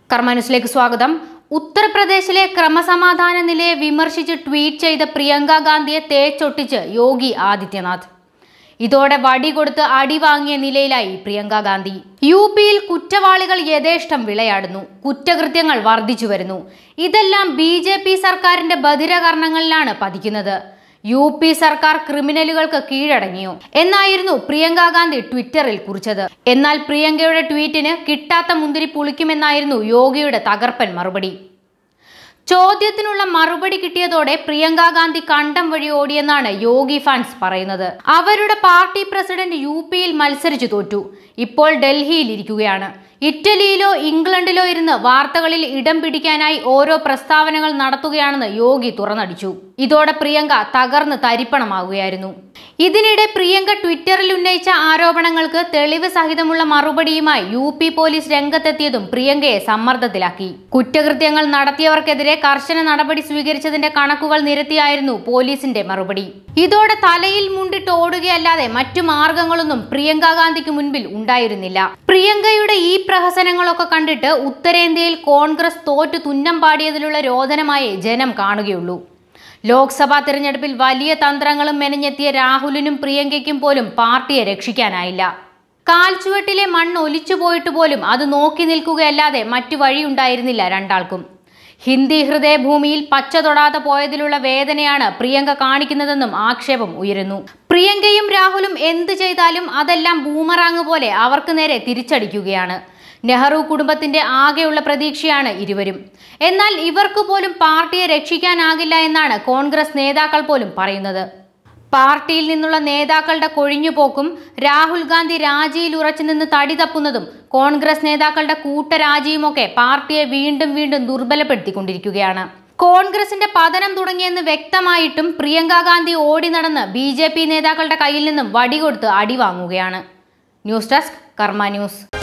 കർമ്മ ന്യൂസിലേക്ക് സ്വാഗതം ഉത്തർപ്രദേശിലെ ക്രമസമാധാന നിലയെ വിമർശിച്ച് ട്വീറ്റ് ചെയ്ത പ്രിയങ്ക ഗാന്ധിയെ തേച്ചൊട്ടിച്ച് യോഗി ആദിത്യനാഥ് ഇതോടെ വടി കൊടുത്ത് അടി വാങ്ങിയ നിലയിലായി പ്രിയങ്ക ഗാന്ധി യു പിയിൽ കുറ്റവാളികൾ യഥേഷ്ടം വിളയാടുന്നു കുറ്റകൃത്യങ്ങൾ വർദ്ധിച്ചു വരുന്നു ഇതെല്ലാം ബി ജെ പി സർക്കാരിന്റെ ബധിരകർണങ്ങളിലാണ് പതിക്കുന്നത് യു പി സർക്കാർ ക്രിമിനലുകൾക്ക് കീഴടങ്ങിയോ എന്നായിരുന്നു പ്രിയങ്ക ഗാന്ധി ട്വിറ്ററിൽ കുറിച്ചത് എന്നാൽ പ്രിയങ്കയുടെ ട്വീറ്റിന് കിട്ടാത്ത മുന്തിരി പുളിക്കുമെന്നായിരുന്നു യോഗിയുടെ തകർപ്പൻ മറുപടി ചോദ്യത്തിനുള്ള മറുപടി കിട്ടിയതോടെ പ്രിയങ്ക ഗാന്ധി കണ്ടം വഴി ഓടിയെന്നാണ് യോഗി ഫാൻസ് പറയുന്നത് അവരുടെ പാർട്ടി പ്രസിഡന്റ് യു പിയിൽ മത്സരിച്ചു തോറ്റു ഇപ്പോൾ ഡൽഹിയിൽ ഇരിക്കുകയാണ് ഇറ്റലിയിലോ ഇംഗ്ലണ്ടിലോ ഇരുന്ന് വാർത്തകളിൽ ഇടം പിടിക്കാനായി ഓരോ പ്രസ്താവനകൾ നടത്തുകയാണെന്ന് യോഗി തുറന്നടിച്ചു ഇതോടെ പ്രിയങ്ക തകർന്ന് തരിപ്പണമാകുകയായിരുന്നു ഇതിനിടെ പ്രിയങ്ക ട്വിറ്ററിൽ ഉന്നയിച്ച ആരോപണങ്ങൾക്ക് തെളിവ് സഹിതമുള്ള മറുപടിയുമായി യു പി പോലീസ് രംഗത്തെത്തിയതും പ്രിയങ്കയെ സമ്മർദ്ദത്തിലാക്കി കുറ്റകൃത്യങ്ങൾ നടത്തിയവർക്കെതിരെ കർശന നടപടി സ്വീകരിച്ചതിന്റെ കണക്കുകൾ നിരത്തിയായിരുന്നു പോലീസിന്റെ മറുപടി ഇതോടെ തലയിൽ മുണ്ടിട്ട് ഓടുകയല്ലാതെ മറ്റു മാർഗങ്ങളൊന്നും പ്രിയങ്ക ഗാന്ധിക്ക് മുൻപിൽ ഉണ്ടായിരുന്നില്ല പ്രിയങ്കയുടെ ഈ പ്രഹസനങ്ങളൊക്കെ കണ്ടിട്ട് ഉത്തരേന്ത്യയിൽ കോൺഗ്രസ് തോറ്റു തുന്നം പാടിയതിലുള്ള രോദനമായേ ജനം കാണുകയുള്ളൂ ലോക്സഭാ തിരഞ്ഞെടുപ്പിൽ വലിയ തന്ത്രങ്ങളും മെനഞ്ഞെത്തിയ രാഹുലിനും പ്രിയങ്കയ്ക്കും പോലും പാർട്ടിയെ രക്ഷിക്കാനായില്ല കാൽച്ചുവട്ടിലെ മണ്ണ് ഒലിച്ചു പോയിട്ട് പോലും അത് നോക്കി നിൽക്കുകയല്ലാതെ മറ്റു വഴിയുണ്ടായിരുന്നില്ല രണ്ടാൾക്കും ഹിന്ദി ഹൃദയഭൂമിയിൽ പച്ച തൊടാതെ പോയതിലുള്ള വേദനയാണ് പ്രിയങ്ക കാണിക്കുന്നതെന്നും ആക്ഷേപം ഉയരുന്നു പ്രിയങ്കയും രാഹുലും എന്ത് ചെയ്താലും അതെല്ലാം ബൂമറാങ് പോലെ അവർക്ക് നേരെ തിരിച്ചടിക്കുകയാണ് നെഹ്റു കുടുംബത്തിന്റെ ആകെയുള്ള പ്രതീക്ഷയാണ് ഇരുവരും എന്നാൽ ഇവർക്ക് പോലും പാർട്ടിയെ രക്ഷിക്കാനാകില്ല എന്നാണ് കോൺഗ്രസ് നേതാക്കൾ പോലും പറയുന്നത് പാർട്ടിയിൽ നിന്നുള്ള നേതാക്കളുടെ കൊഴിഞ്ഞുപോക്കും രാഹുൽ ഗാന്ധി രാജിയിൽ ഉറച്ചു നിന്ന് തടി തപ്പുന്നതും കോൺഗ്രസ് നേതാക്കളുടെ കൂട്ടരാജിയുമൊക്കെ പാർട്ടിയെ വീണ്ടും വീണ്ടും ദുർബലപ്പെടുത്തിക്കൊണ്ടിരിക്കുകയാണ് കോൺഗ്രസിന്റെ പതനം തുടങ്ങിയെന്ന് വ്യക്തമായിട്ടും പ്രിയങ്ക ഗാന്ധി ഓടി നടന്ന് ബി ജെ പി നേതാക്കളുടെ കയ്യിൽ നിന്നും വടികൊടുത്ത് അടി വാങ്ങുകയാണ് ന്യൂസ് ഡെസ്ക് കർമ്മ ന്യൂസ്